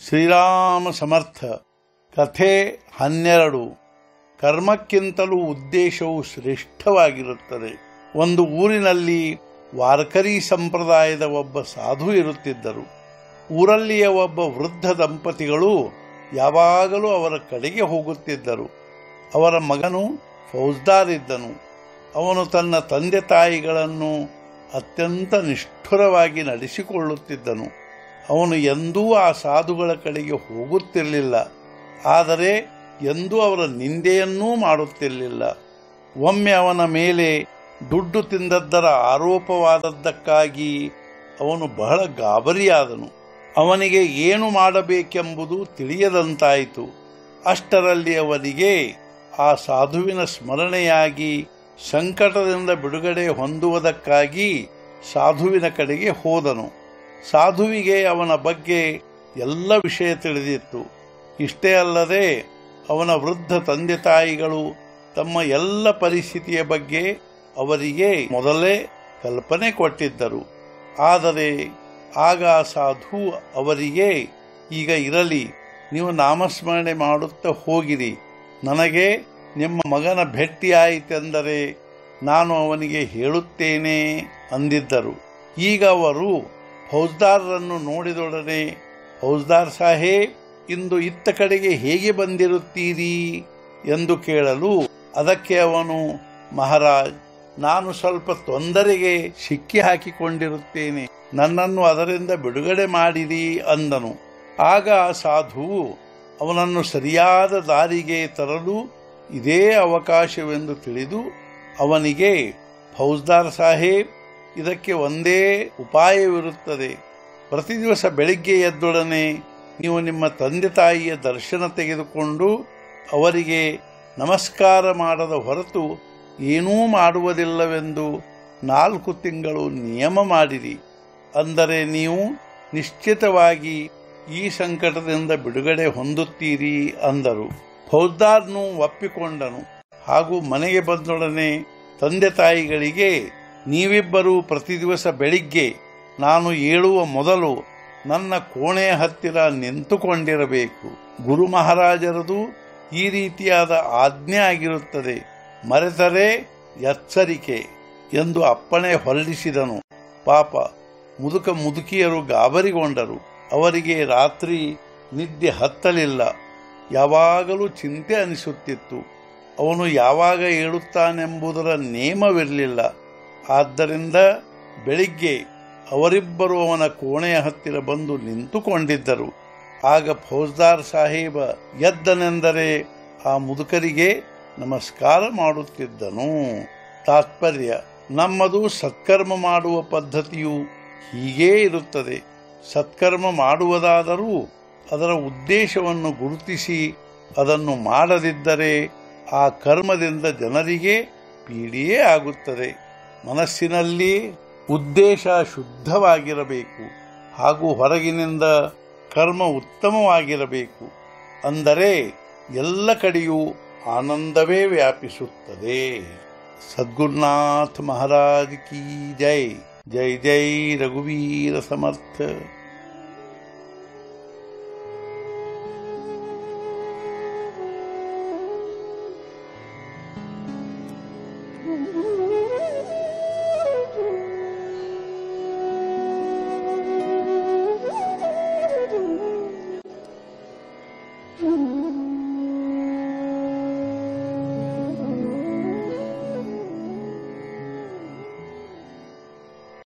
ಶ್ರೀರಾಮ ಸಮರ್ಥ ಕಥೆ ಹನ್ನೆರಡು ಕರ್ಮಕ್ಕಿಂತಲೂ ಉದ್ದೇಶವು ಶ್ರೇಷ್ಠವಾಗಿರುತ್ತದೆ ಒಂದು ಊರಿನಲ್ಲಿ ವಾರ್ಕರಿ ಸಂಪ್ರದಾಯದ ಒಬ್ಬ ಸಾಧು ಇರುತ್ತಿದ್ದರು ಊರಲ್ಲಿಯ ಒಬ್ಬ ವೃದ್ಧ ದಂಪತಿಗಳು ಯಾವಾಗಲೂ ಅವರ ಕಡೆಗೆ ಹೋಗುತ್ತಿದ್ದರು ಅವರ ಮಗನು ಫೌಜ್ದಾರ್ ಇದ್ದನು ಅವನು ತನ್ನ ತಂದೆ ತಾಯಿಗಳನ್ನು ಅತ್ಯಂತ ನಿಷ್ಠುರವಾಗಿ ನಡೆಸಿಕೊಳ್ಳುತ್ತಿದ್ದನು ಅವನು ಎಂದೂ ಆ ಸಾಧುಗಳ ಕಡೆಗೆ ಹೋಗುತ್ತಿರಲಿಲ್ಲ ಆದರೆ ಎಂದೂ ಅವರ ನಿಂದೆಯನ್ನೂ ಮಾಡುತ್ತಿರಲಿಲ್ಲ ಒಮ್ಮೆ ಅವನ ಮೇಲೆ ದುಡ್ಡು ತಿಂದದ್ದರ ಆರೋಪವಾದದ್ದಕ್ಕಾಗಿ ಅವನು ಬಹಳ ಗಾಬರಿಯಾದನು ಅವನಿಗೆ ಏನು ಮಾಡಬೇಕೆಂಬುದು ತಿಳಿಯದಂತಾಯಿತು ಅಷ್ಟರಲ್ಲಿ ಅವನಿಗೆ ಆ ಸಾಧುವಿನ ಸ್ಮರಣೆಯಾಗಿ ಸಂಕಟದಿಂದ ಬಿಡುಗಡೆ ಹೊಂದುವುದಕ್ಕಾಗಿ ಸಾಧುವಿನ ಕಡೆಗೆ ಹೋದನು ಸಾಧುವಿಗೆ ಅವನ ಬಗ್ಗೆ ಎಲ್ಲ ವಿಷಯ ತಿಳಿದಿತ್ತು ಇಷ್ಟೇ ಅಲ್ಲದೆ ಅವನ ವೃದ್ಧ ತಂದೆ ತಾಯಿಗಳು ತಮ್ಮ ಎಲ್ಲ ಪರಿಸ್ಥಿತಿಯ ಬಗ್ಗೆ ಅವರಿಗೆ ಮೊದಲೇ ಕಲ್ಪನೆ ಕೊಟ್ಟಿದ್ದರು ಆದರೆ ಆಗ ಆ ಸಾಧು ಅವರಿಗೆ ಈಗ ಇರಲಿ ನೀವು ನಾಮಸ್ಮರಣೆ ಮಾಡುತ್ತಾ ಹೋಗಿರಿ ನನಗೆ ನಿಮ್ಮ ಮಗನ ಭೇಟಿಯಾಯಿತೆಂದರೆ ನಾನು ಅವನಿಗೆ ಹೇಳುತ್ತೇನೆ ಅಂದಿದ್ದರು ಈಗ ಅವರು ಫೌಜ್ದಾರರನ್ನು ನೋಡಿದೊಡನೆ ಫೌಜ್ದಾರ್ ಸಾಹೇಬ್ ಇಂದು ಇತ್ತ ಕಡೆಗೆ ಹೇಗೆ ಬಂದಿರುತ್ತೀರಿ ಎಂದು ಕೇಳಲು ಅದಕ್ಕೆ ಅವನು ಮಹಾರಾಜ್ ನಾನು ಸ್ವಲ್ಪ ತೊಂದರೆಗೆ ಸಿಕ್ಕಿ ಹಾಕಿಕೊಂಡಿರುತ್ತೇನೆ ನನ್ನನ್ನು ಅದರಿಂದ ಬಿಡುಗಡೆ ಮಾಡಿರಿ ಅಂದನು ಆಗ ಆ ಸಾಧುವು ಅವನನ್ನು ಸರಿಯಾದ ದಾರಿಗೆ ತರಲು ಇದೇ ಅವಕಾಶವೆಂದು ತಿಳಿದು ಅವನಿಗೆ ಫೌಜ್ದಾರ್ ಸಾಹೇಬ್ ಇದಕ್ಕೆ ಒಂದೇ ಉಪಾಯವಿರುತ್ತದೆ ಪ್ರತಿ ದಿವಸ ಬೆಳಿಗ್ಗೆ ಎದ್ದೊಡನೆ ನೀವು ನಿಮ್ಮ ತಂದೆ ತಾಯಿಯ ದರ್ಶನ ತೆಗೆದುಕೊಂಡು ಅವರಿಗೆ ನಮಸ್ಕಾರ ಮಾಡದ ಹೊರತು ಏನೂ ಮಾಡುವುದಿಲ್ಲವೆಂದು ನಾಲ್ಕು ತಿಂಗಳು ನಿಯಮ ಮಾಡಿರಿ ಅಂದರೆ ನೀವು ನಿಶ್ಚಿತವಾಗಿ ಈ ಸಂಕಟದಿಂದ ಬಿಡುಗಡೆ ಹೊಂದುತ್ತೀರಿ ಅಂದರು ಫೌಜ್ದಾರ್ನು ಒಪ್ಪಿಕೊಂಡನು ಹಾಗೂ ಮನೆಗೆ ಬಂದೊಡನೆ ತಂದೆ ತಾಯಿಗಳಿಗೆ ನೀವಿಬ್ಬರೂ ಪ್ರತಿ ದಿವಸ ಬೆಳಿಗ್ಗೆ ನಾನು ಏಳುವ ಮೊದಲು ನನ್ನ ಕೋಣೆಯ ಹತ್ತಿರ ನಿಂತುಕೊಂಡಿರಬೇಕು ಗುರು ಮಹಾರಾಜರದು ಈ ರೀತಿಯಾದ ಆಜ್ಞೆ ಆಗಿರುತ್ತದೆ ಮರೆತರೆ ಎಚ್ಚರಿಕೆ ಎಂದು ಅಪ್ಪಣೆ ಹೊರಡಿಸಿದನು ಪಾಪ ಮುದುಕ ಮುದುಕಿಯರು ಗಾಬರಿಗೊಂಡರು ಅವರಿಗೆ ರಾತ್ರಿ ನಿದ್ದೆ ಹತ್ತಲಿಲ್ಲ ಯಾವಾಗಲೂ ಚಿಂತೆ ಅನಿಸುತ್ತಿತ್ತು ಅವನು ಯಾವಾಗ ಏಳುತ್ತಾನೆಂಬುದರ ನೇಮವಿರಲಿಲ್ಲ ಆದ್ದರಿಂದ ಬೆಳಿಗ್ಗೆ ಅವರಿಬ್ಬರು ಅವನ ಕೋಣೆಯ ಹತ್ತಿರ ಬಂದು ನಿಂತುಕೊಂಡಿದ್ದರು ಆಗ ಫೌಜ್ದಾರ್ ಸಾಹೇಬ ಎದ್ದನೆಂದರೆ ಆ ಮುದುಕರಿಗೆ ನಮಸ್ಕಾರ ಮಾಡುತ್ತಿದ್ದನು ತಾತ್ಪರ್ಯ ನಮ್ಮದು ಸತ್ಕರ್ಮ ಮಾಡುವ ಪದ್ಧತಿಯು ಹೀಗೇ ಇರುತ್ತದೆ ಸತ್ಕರ್ಮ ಮಾಡುವುದಾದರೂ ಅದರ ಉದ್ದೇಶವನ್ನು ಗುರುತಿಸಿ ಅದನ್ನು ಮಾಡದಿದ್ದರೆ ಆ ಕರ್ಮದಿಂದ ಜನರಿಗೆ ಪೀಡಿಯೇ ಆಗುತ್ತದೆ ಮನಸ್ಸಿನಲ್ಲಿ ಉದ್ದೇಶ ಶುದ್ಧವಾಗಿರಬೇಕು ಹಾಗೂ ಹೊರಗಿನಿಂದ ಕರ್ಮ ಉತ್ತಮವಾಗಿರಬೇಕು ಅಂದರೆ ಎಲ್ಲ ಕಡೆಯೂ ಆನಂದವೇ ವ್ಯಾಪಿಸುತ್ತದೆ ಸದ್ಗುರುನಾಥ ಮಹಾರಾಜ್ ಕಿ ಜೈ ಜೈ ಜೈ ರಘುವೀರ ಸಮರ್ಥ Mm-hmm.